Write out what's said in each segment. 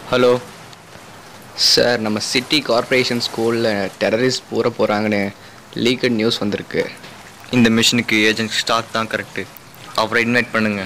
Hello sir நம்ம city corporation ஸ்கூலில் terrorist பூர போகிறாங்கன்னு லீக்கட் நியூஸ் வந்திருக்கு இந்த மிஷினுக்கு ஏஜென்ட் ஸ்டாக் தான் கரெக்டு அவரை இன்வைட் பண்ணுங்க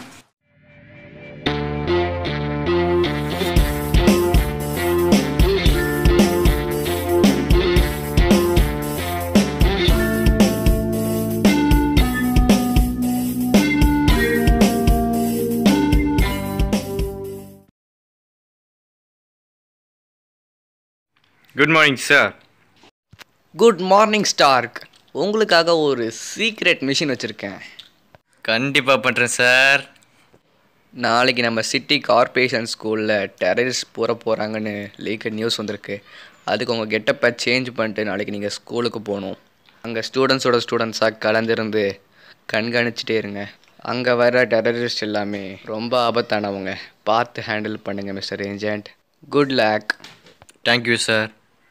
good morning sir good morning Stark உங்களுக்காக ஒரு சீக்ரெட் மிஷின் வச்சுருக்கேன் கண்டிப்பாக பண்ணுறேன் சார் நாளைக்கு நம்ம சிட்டி கார்ப்பரேஷன் ஸ்கூலில் டெரரிஸ்ட் பூர போகிறாங்கன்னு லீக்கட் நியூஸ் வந்திருக்கு அதுக்கு உங்கள் கெட்டப்பை சேஞ்ச் பண்ணிட்டு நாளைக்கு நீங்கள் ஸ்கூலுக்கு போகணும் அங்கே ஸ்டூடெண்ட்ஸோட ஸ்டூடெண்ட்ஸாக கலந்துருந்து கண்காணிச்சிட்டே இருங்க அங்கே வர டெரரிஸ்ட் எல்லாமே ரொம்ப ஆபத்தானவங்க பார்த்து ஹேண்டில் பண்ணுங்கள் mister agent good luck thank you sir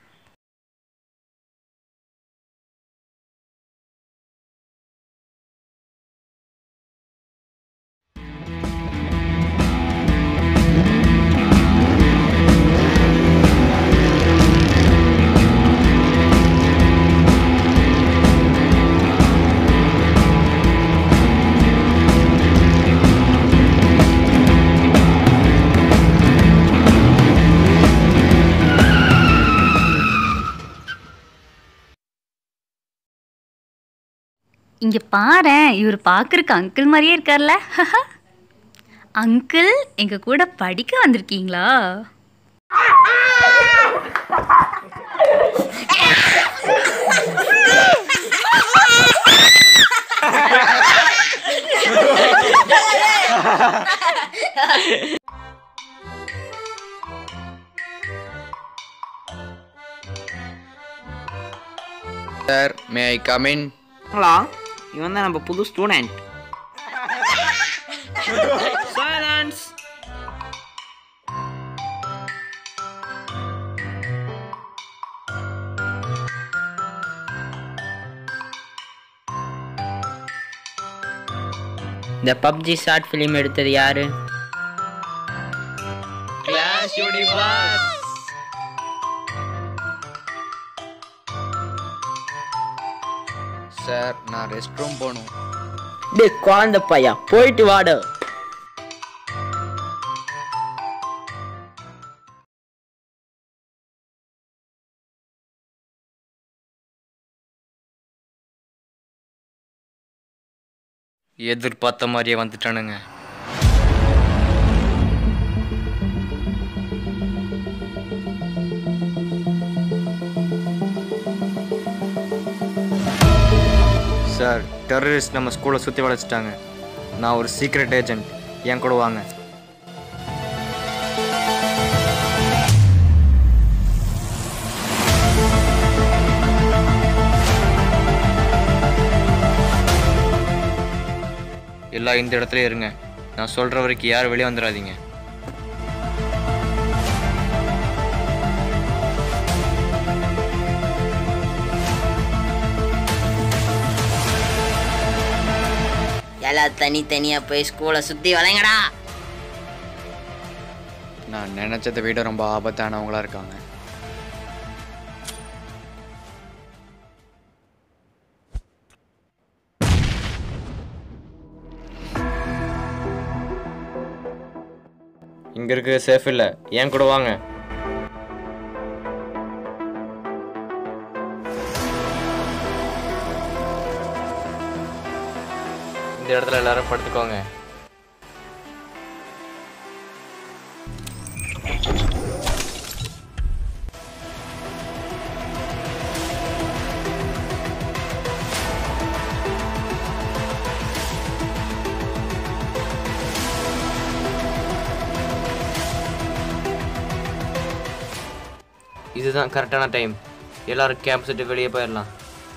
இங்க பாரேன் இவர் பார்க்கறக்கு அங்கிள் மாதிரியே இருக்கார்ல அங்கிள் எங்க கூட படிக்க வந்திருக்கீங்களா sir may I come in hello இவன் தான் நம்ம புது ஸ்டூடெண்ட் சைலன்ஸ் இந்த பப்ஜி ஷார்ட் ஃபிலிம் எடுத்தது யாரு கிளாஸ் யூனிவர்ஸ் சார் நான் ரெஸ்ட் ரூம் போகணும் டே குழந்தை பையா போயிட்டு வாடு எதிர்பார்த்த மாதிரியே வந்துட்டானுங்க சார் டெரரிஸ்ட் நம்ம ஸ்கூலை சுற்றி வளைச்சிட்டாங்க நான் ஒரு சீக்ரெட் ஏஜென்ட் என் கூட வாங்க எல்லாம் இந்த இடத்துல இருங்க நான் சொல்கிற வரைக்கும் யாரும் வெளியே வந்துடாதீங்க எல்லாம் தனித்தனியா போய் ஸ்கூலை சுத்தி வளைங்கடா நான் நினச்சதை விட ரொம்ப ஆபத்தானவங்களா இருக்காங்க இங்கே இருக்க சேஃப் இல்லை ஏன் கூட வாங்க இந்த இடத்துல எல்லாரும் படுத்துக்கோங்க இதுதான் கரெக்டான டைம் எல்லாரும் கேம்ப் விட்டு வெளியே போயிடலாம்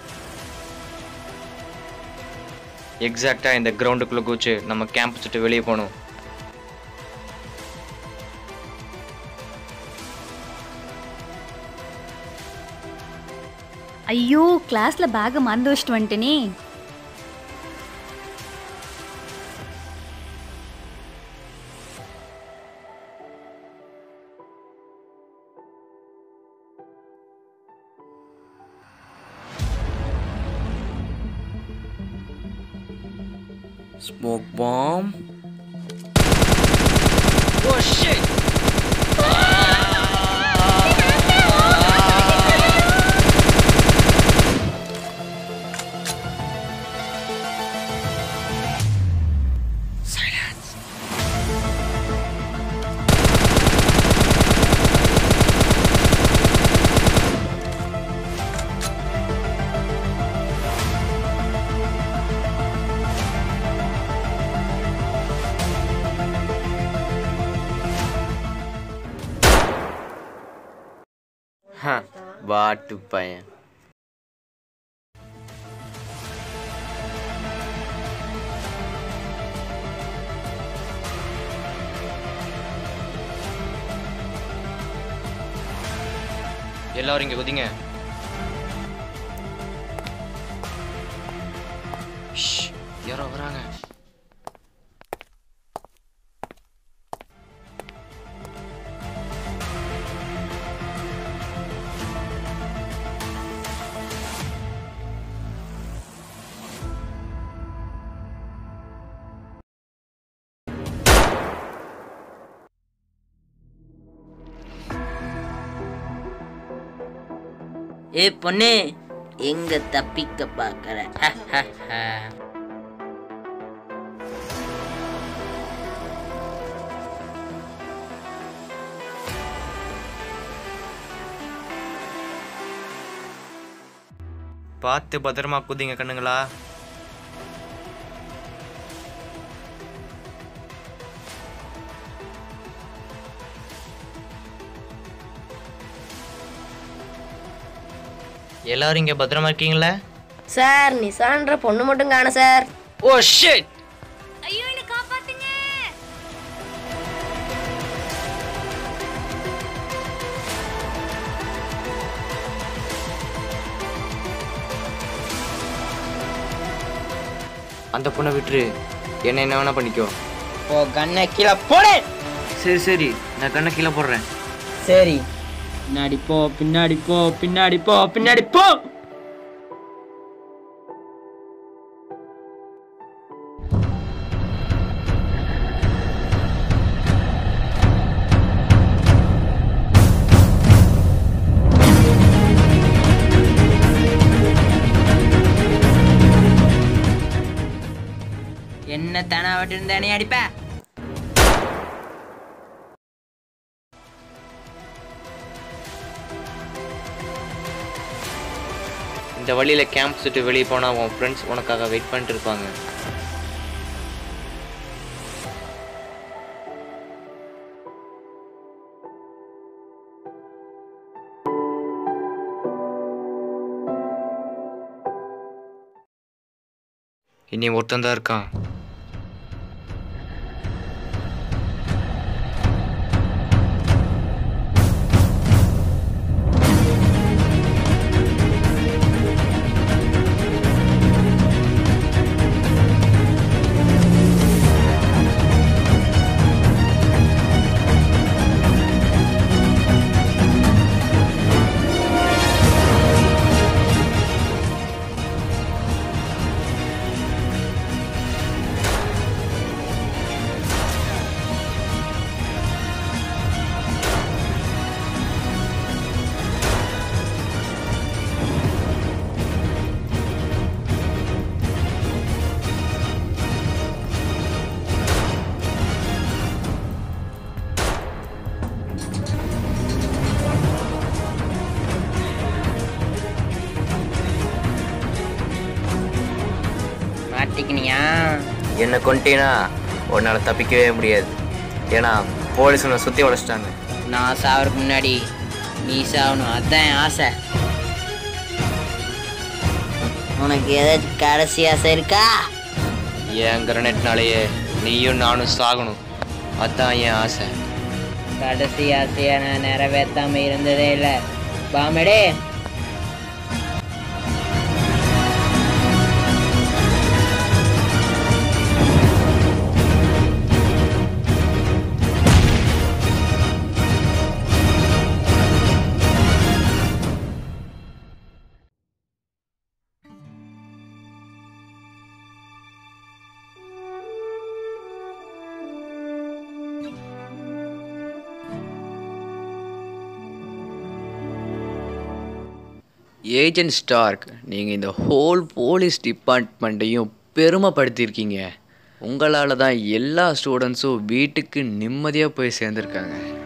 எக்ஸாக்டாக இந்த கிரவுண்டுக்குள்ளே கூச்சு நம்ம கேம்ப் விட்டு வெளியே போகணும் ஐயோ கிளாஸ்ல பேக்கை மறந்து வச்சுட்டு வந்துட்டேனே Smoke bomb. Oh shit what பையன் எல்லாரும் இங்க குதிங்க ஷ், யாரோ வராங்க ஏ பொண்ணு எங்க தப்பிக்க பாக்குற பார்த்து பத்திரமா குதிங்க கண்ணுங்களா எல்லாரும் இங்க பத்திரமா இருக்கீங்களா சார் நிசான்ற பொண்ணு மட்டும் காண சார் ஓ ஷிட் ஐயோ என்ன காப்பாத்துங்க அந்த பொண்ணை விட்டுரு என்ன என்ன வேணா பண்ணிக்கோ ஓ கண்ணை கீழே போடு சரி சரி நான் கண்ணை கீழே போடுறேன் சரி பின்னாடி போ பின்னாடி போ பின்னாடி போ பின்னாடி போ என்ன தானா விட்டு இருந்தானே அடிப்ப இந்த வழியில கேம்ப் சுட்டு வெளியே போனா உன் ஃப்ரெண்ட்ஸ் உனக்காக வெயிட் பண்ணிட்டு இருப்பாங்க இனி ஒருத்தன் தான் இருக்கான் மாட்டிக்கினியா என்னை கொண்டீங்கன்னா உன்னால் தப்பிக்கவே முடியாது ஏன்னா போலீஸ் உன்னை சுற்றி உடச்சிட்டாங்க நான் சாவறதுக்கு முன்னாடி நீ சாவணும் அதான் என் ஆசை உனக்கு ஏதாச்சும் கடைசி ஆசை இருக்கா என் கிரனட்னாலேயே நீயும் நானும் சாகணும் அதான் என் ஆசை கடைசி ஆசையை நான் நிறைவேற்றாம இருந்ததே இல்லை பாமடே ஏஜென்ட் ஸ்டார்க் நீங்கள் இந்த ஹோல் போலீஸ் டிபார்ட்மெண்ட்டையும் பெருமைப்படுத்தியிருக்கீங்க உங்களால் தான் எல்லா ஸ்டூடெண்ட்ஸும் வீட்டுக்கு நிம்மதியாக போய் சேர்ந்துருக்காங்க